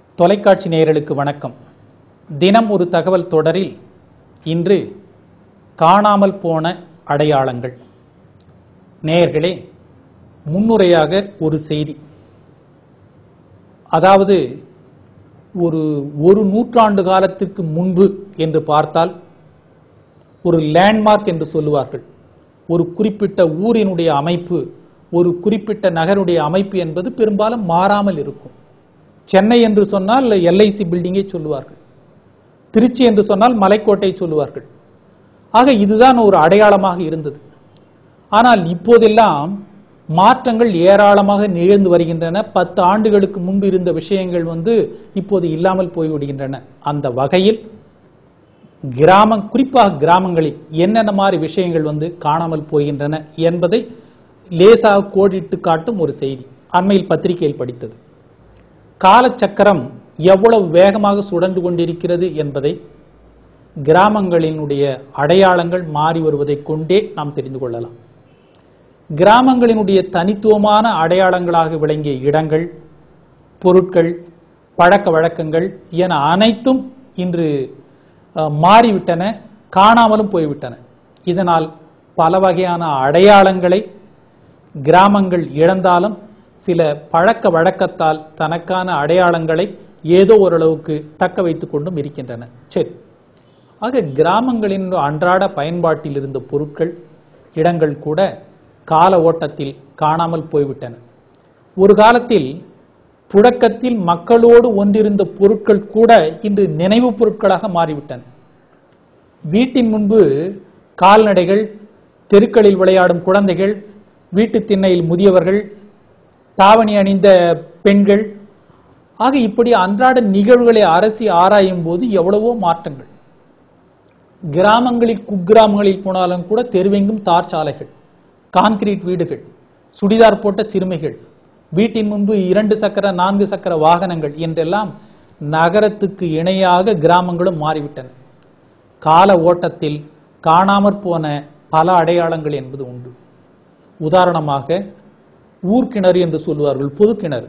தொலைக்காட்சி நேயர்களுக்கு வணக்கம் தினம் ஒரு தகவல் தொடரில் இன்று காணாமல் போன அடையாளங்கள் நேயர்களே முன்னுரையாக ஒரு செய்தி அதாவது ஒரு ஒரு நூற்றாண்டு காலத்துக்கு முன்பு என்று பார்த்தால் ஒரு லேண்ட்மார்க் என்று சொல்லுவார்கள் ஒரு குறிப்பிட்ட ஊரினுடைய அமைப்பு ஒரு குறிப்பிட்ட நகருடைய அமைப்பு என்பது பெரும்பாலும் மாறாமல் இருக்கும் சென்னை என்று சொன்னால் எல்ஐசி பில்டிங்கை சொல்லுவார்கள் திருச்சி என்று சொன்னால் மலைக்கோட்டை சொல்லுவார்கள் ஆக இதுதான் ஒரு அடையாளமாக இருந்தது ஆனால் இப்போதெல்லாம் மாற்றங்கள் ஏராளமாக நிகழ்ந்து வருகின்றன பத்து ஆண்டுகளுக்கு முன்பு இருந்த விஷயங்கள் வந்து இப்போது இல்லாமல் போய்விடுகின்றன அந்த வகையில் கிராம குறிப்பாக கிராமங்களில் என்னென்ன மாதிரி விஷயங்கள் வந்து காணாமல் போகின்றன என்பதை லேசாக கோடிட்டு காட்டும் ஒரு செய்தி அண்மையில் பத்திரிகையில் படித்தது காலச்சக்கரம் எவ்வளவு வேகமாக சுழன்று கொண்டிருக்கிறது என்பதை கிராமங்களினுடைய அடையாளங்கள் மாறி வருவதை கொண்டே நாம் தெரிந்து கொள்ளலாம் கிராமங்களினுடைய தனித்துவமான அடையாளங்களாக விளங்கிய இடங்கள் பொருட்கள் பழக்க வழக்கங்கள் என அனைத்தும் இன்று அஹ், மாறிவிட்டன காணாமலும் போய்விட்டன இதனால் பல வகையான அடையாளங்களை கிராமங்கள் இழந்தாலும் சில பழக்க வழக்கத்தால் தனக்கான அடையாளங்களை ஏதோ ஓரளவுக்கு தக்க வைத்துக் கொண்டும் இருக்கின்றன சரி ஆக கிராமங்களின் அன்றாட பயன்பாட்டில் இருந்த பொருட்கள் இடங்கள் கூட கால ஓட்டத்தில் காணாமல் போய்விட்டன ஒரு காலத்தில் புழக்கத்தில் மக்களோடு ஒன்றிருந்த பொருட்கள் கூட இன்று நினைவுப் பொருட்களாக மாறிவிட்டன வீட்டின் முன்பு கால்நடைகள் தெருக்களில் விளையாடும் குழந்தைகள் வீட்டு திண்ணையில் முதியவர்கள் தாவணி அணிந்த பெண்கள் ஆக இப்படி அன்றாட நிகழ்வுகளை அரசி ஆராயும் போது எவ்வளவோ மாற்றங்கள் கிராமங்களில் குக்கிராமங்களில் போனாலும் கூட தெருவெங்கும் தார் சாலைகள் கான்கிரீட் வீடுகள் சுடிதார் போட்ட சிறுமிகள் வீட்டின் முன்பு இரண்டு சக்கர நான்கு சக்கர வாகனங்கள் என்றெல்லாம் நகரத்துக்கு இணையாக கிராமங்களும் மாறிவிட்டன கால ஓட்டத்தில் காணாமற் போன பல அடையாளங்கள் என்பது உண்டு உதாரணமாக ஊர்க்கிணறு என்று சொல்லுவார்கள் பொது கிணறு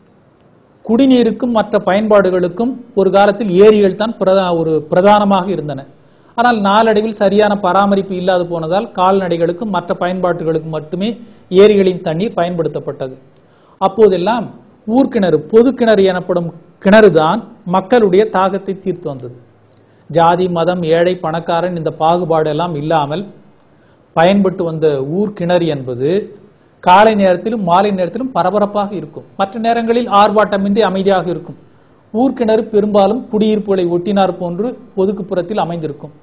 குடிநீருக்கும் மற்ற பயன்பாடுகளுக்கும் ஒரு காலத்தில் ஏரிகள் தான் பிரதா ஒரு பிரதானமாக இருந்தன ஆனால் நாளடைவில் சரியான பராமரிப்பு இல்லாது போனதால் கால்நடைகளுக்கும் மற்ற பயன்பாட்டுகளுக்கும் மட்டுமே ஏரிகளின் தண்ணீர் பயன்படுத்தப்பட்டது அப்போதெல்லாம் ஊர்க்கிணறு பொது கிணறு எனப்படும் கிணறுதான் மக்களுடைய தாகத்தை தீர்த்து வந்தது ஜாதி மதம் ஏழை பணக்காரன் இந்த பாகுபாடு எல்லாம் இல்லாமல் பயன்பட்டு வந்த ஊர் கிணறு என்பது காலை நேரத்திலும் மாலை நேரத்திலும் பரபரப்பாக இருக்கும் மற்ற நேரங்களில் ஆர்ப்பாட்டமின்றி அமைதியாக இருக்கும் ஊர்க்கிணறு பெரும்பாலும் குடியிருப்புகளை ஒட்டினார் போன்று ஒதுக்குப்புறத்தில் அமைந்திருக்கும்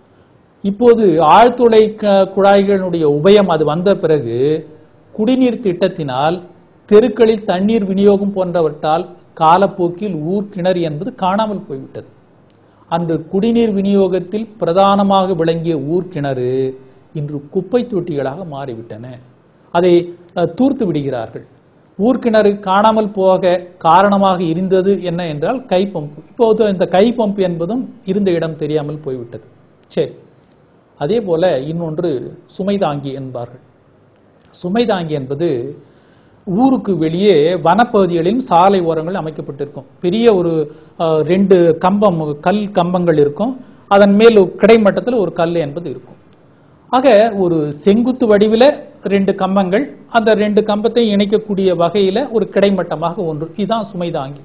இப்போது ஆழ்துளை க- குழாய்களுடைய உபயம் அது வந்த பிறகு குடிநீர் திட்டத்தினால் தெருக்களில் தண்ணீர் விநியோகம் போன்றவற்றால் காலப்போக்கில் ஊர்க்கிணறு என்பது காணாமல் போய்விட்டது அன்று குடிநீர் விநியோகத்தில் பிரதானமாக விளங்கிய ஊர்க்கிணறு இன்று குப்பை தொட்டிகளாக மாறிவிட்டன அதை அஹ், தூர்த்து விடுகிறார்கள் ஊர்க்கிணறு காணாமல் போக காரணமாக இருந்தது என்ன என்றால் கை பம்பு இப்போது இந்த கை பம்பு என்பதும் இருந்த இடம் தெரியாமல் போய்விட்டது சரி அதே போல இன்னொன்று சுமைதாங்கி என்பார்கள் சுமைதாங்கி என்பது ஊருக்கு வெளியே வனப்பகுதிகளிலும் சாலை ஓரங்கள் அமைக்கப்பட்டிருக்கும் பெரிய ஒரு அஹ், ரெண்டு கம்பம் கல் கம்பங்கள் இருக்கும் அதன் மேல் கிடைமட்டத்தில் ஒரு கல் என்பது இருக்கும் ஆக ஒரு செங்குத்து வடிவில ரெண்டு கம்பங்கள் அந்த ரெண்டு கம்பத்தை இணைக்கக்கூடிய வகையில ஒரு கிடைமட்டமாக ஒன்று இதுதான் சுமைதாங்கி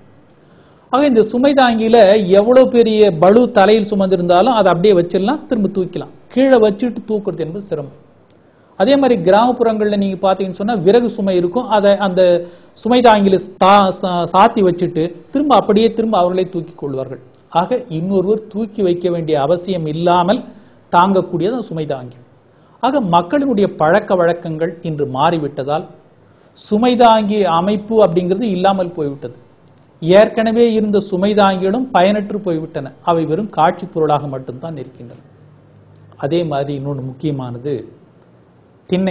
ஆக இந்த சுமைதாங்கியில எவ்வளவு பெரிய பளு தலையில் சுமந்திருந்தாலும் அதை அப்படியே வச்சிடலாம் திரும்ப தூக்கலாம் கீழே வச்சுட்டு தூக்குறது என்பது சிரமம் அதே மாதிரி கிராமப்புறங்களில் நீங்க பார்த்தீங்கன்னு சொன்னா விறகு சுமை இருக்கும் அதை அந்த சுமை தாங்கில தா- சா- சாத்தி வச்சுட்டு திரும்ப அப்படியே திரும்ப அவர்களே தூக்கி கொள்வார்கள் ஆக இன்னொருவர் தூக்கி வைக்க வேண்டிய அவசியம் இல்லாமல் தாங்கக்கூடியது அந்த சுமை தாங்கி ஆக மக்களினுடைய பழக்க வழக்கங்கள் இன்று மாறிவிட்டதால் சுமைதாங்கி அமைப்பு அப்படிங்கிறது இல்லாமல் போய்விட்டது ஏற்கனவே இருந்த சுமைதாங்கிகளும் பயனற்று போய்விட்டன அவை வெறும் காட்சி பொருளாக மட்டும்தான் இருக்கின்றன அதே மாதிரி இன்னொன்று முக்கியமானது திண்ணை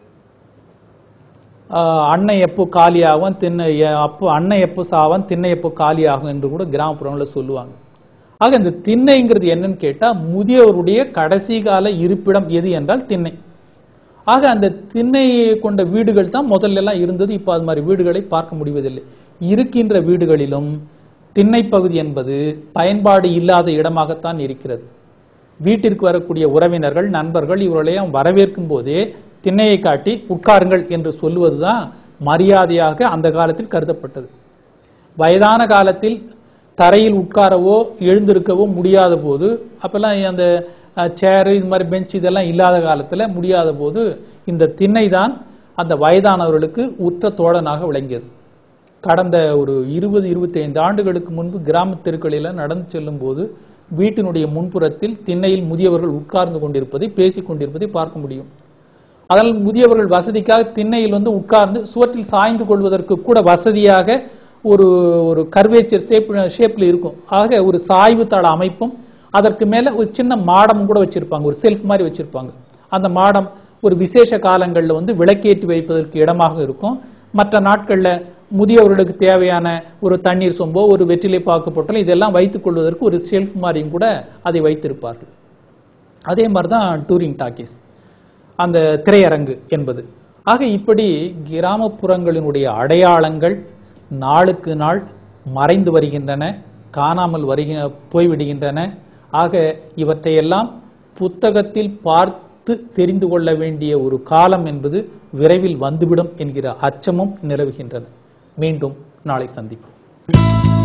ஆஹ் அன்னை எப்போ காலியாகும் திண்ணை எ- அப்போ அன்னை எப்போ சாவன் திண்ணை எப்போ காலியாகும் என்று கூட கிராமப்புறங்களில் சொல்லுவாங்க ஆக இந்த திண்ணைங்கிறது என்னன்னு கேட்டா முதியவருடைய கடைசி கால இருப்பிடம் எது என்றால் திண்ணை ஆக அந்த திண்ணையை கொண்ட வீடுகள் தான் முதல்ல எல்லாம் இருந்தது இப்போ அது மாதிரி வீடுகளை பார்க்க முடிவதில்லை இருக்கின்ற வீடுகளிலும் திண்ணை பகுதி என்பது பயன்பாடு இல்லாத இடமாகத்தான் இருக்கிறது வீட்டிற்கு வரக்கூடிய உறவினர்கள் நண்பர்கள் இவர்களையும் வரவேற்கும் போதே திண்ணையை காட்டி உட்காருங்கள் என்று சொல்லுவதுதான் மரியாதையாக அந்த காலத்தில் கருதப்பட்டது வயதான காலத்தில் தரையில் உட்காரவோ எழுந்திருக்கவோ முடியாத போது அப்பெல்லாம் அந்த சேரு இது மாதிரி பெஞ்ச் இதெல்லாம் இல்லாத காலத்தில் முடியாத போது இந்த திண்ணை தான் அந்த வயதானவர்களுக்கு உற்ற தோழனாக விளங்கியது கடந்த ஒரு இருபது இருபத்தி ஐந்து ஆண்டுகளுக்கு முன்பு கிராம தெருக்களில் நடந்து செல்லும் போது வீட்டினுடைய முன்புறத்தில் திண்ணையில் முதியவர்கள் உட்கார்ந்து கொண்டிருப்பதை பேசிக் கொண்டிருப்பதை பார்க்க முடியும் அதனால் முதியவர்கள் வசதிக்காக திண்ணையில் வந்து உட்கார்ந்து சுவற்றில் சாய்ந்து கொள்வதற்கு கூட வசதியாக ஒரு ஒரு கர்வேச்சர் ஷேப் ஷேப்ல இருக்கும் ஆக ஒரு சாய்வு தள அமைப்பும் அதற்கு மேல ஒரு சின்ன மாடம் கூட வச்சிருப்பாங்க ஒரு செல்ஃப் மாதிரி வச்சிருப்பாங்க அந்த மாடம் ஒரு விசேஷ காலங்களில் வந்து விளக்கேற்றி வைப்பதற்கு இடமாக இருக்கும் மற்ற நாட்கள்ல முதியவர்களுக்கு தேவையான ஒரு தண்ணீர் சொம்போ ஒரு வெற்றிலை பாக்கு பொட்டலம் இதெல்லாம் வைத்துக் கொள்வதற்கு ஒரு ஷெல்ஃப் மாதிரியும் கூட அதை வைத்திருப்பார்கள் அதே மாதிரி தான் டூரிங் டாக்கீஸ் அந்த திரையரங்கு என்பது ஆக இப்படி கிராமப்புறங்களினுடைய அடையாளங்கள் நாளுக்கு நாள் மறைந்து வருகின்றன காணாமல் வருகிற போய்விடுகின்றன ஆக இவற்றையெல்லாம் புத்தகத்தில் பார்த்து தெரிந்து கொள்ள வேண்டிய ஒரு காலம் என்பது விரைவில் வந்துவிடும் என்கிற அச்சமும் நிலவுகின்றன மீண்டும் நாளை சந்திப்போம்